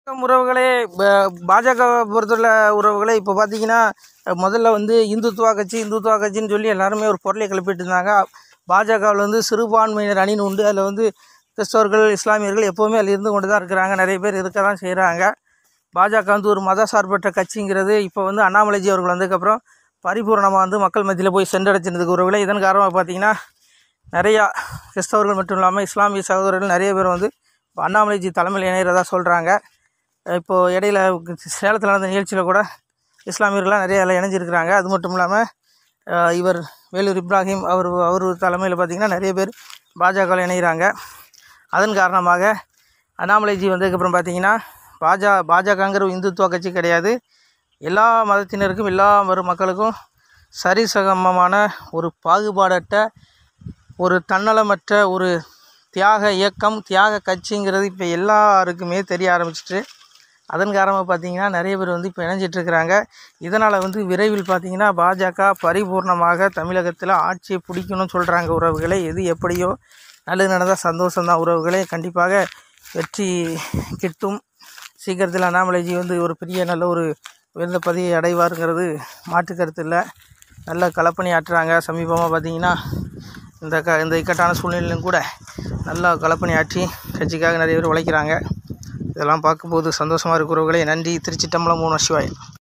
உறவுகளே ப- பாஜக பொறுத்துள்ள உறவுகளே இப்போ பார்த்தீங்கன்னா முதல்ல வந்து இந்துத்துவா கட்சி இந்துத்துவா கட்சின்னு சொல்லி எல்லாருமே ஒரு பொருளை கிளப்பிட்டு இருந்தாங்க பாஜகவில் வந்து சிறுபான்மையினர் அணின்னு உண்டு அதில் வந்து கிறிஸ்தவர்கள் இஸ்லாமியர்கள் எப்போவுமே அதில் இருந்து கொண்டு தான் இருக்கிறாங்க நிறைய பேர் இருக்க தான் செய்கிறாங்க பாஜக வந்து ஒரு மத சார்பற்ற கட்சிங்கிறது இப்போ வந்து அண்ணாமலைஜி அவர்கள் வந்ததுக்கப்புறம் பரிபூர்ணமாக வந்து மக்கள் மத்தியில் போய் சென்றடைச்சிருந்ததுக்கு உறவுகளே இதன் காரணமாக பார்த்தீங்கன்னா நிறையா கிறிஸ்தவர்கள் மட்டும் இல்லாமல் இஸ்லாமிய சகோதரர்கள் நிறைய பேர் வந்து இப்போ அண்ணாமலைஜி தலைமையில் இணைகிறதா சொல்கிறாங்க இப்போது இடையில சேலத்தில் நடந்த நிகழ்ச்சியில் கூட இஸ்லாமியர்கள்லாம் நிறைய அதில் இணைஞ்சிருக்கிறாங்க அது மட்டும் இல்லாமல் அஹ், இவர் வேலூர் இப்ராஹிம் அவர் அவர் தலைமையில் பார்த்திங்கன்னா நிறைய பேர் பாஜகவில் இணைகிறாங்க அதன் காரணமாக அண்ணாமலைஜி வந்ததுக்கப்புறம் பார்த்தீங்கன்னா பாஜா பாஜகங்கிற இந்துத்துவ கட்சி கிடையாது எல்லா மதத்தினருக்கும் எல்லா மறு மக்களுக்கும் சரிசமமான ஒரு பாகுபாடற்ற ஒரு தன்னலமற்ற ஒரு தியாக இயக்கம் தியாக கட்சிங்கிறது இப்போ எல்லாருக்குமே தெரிய ஆரம்பிச்சிட்டு அதன் காரணமாக பார்த்தீங்கன்னா நிறைய பேர் வந்து இப்போ இணைஞ்சிட்டு இருக்கிறாங்க இதனால் வந்து விரைவில் பார்த்தீங்கன்னா பாஜக பரிபூர்ணமாக தமிழகத்தில் ஆட்சியை பிடிக்கணும்னு சொல்கிறாங்க உறவுகளே எது எப்படியோ நல்லது நடந்தால் சந்தோஷம்தான் உறவுகளே கண்டிப்பாக வெற்றி கிட்டும் சீக்கிரத்தில் அண்ணாமலைஜி வந்து ஒரு பெரிய நல்ல ஒரு உயர்ந்த பதவியை அடைவாருங்கிறது மாற்று கருத்து இல்லை நல்ல களப்பணி ஆற்றுறாங்க சமீபமாக பார்த்தீங்கன்னா இந்த க இந்த இக்கட்டான சூழ்நிலையிலும் கூட நல்லா களப்பணி ஆற்றி கட்சிக்காக நிறைய பேர் உழைக்கிறாங்க இதெல்லாம் பார்க்கும்போது சந்தோஷமாக இருக்கிறவர்களே நன்றி திருச்சிட்டம்பலம் மூணு சிவாயம்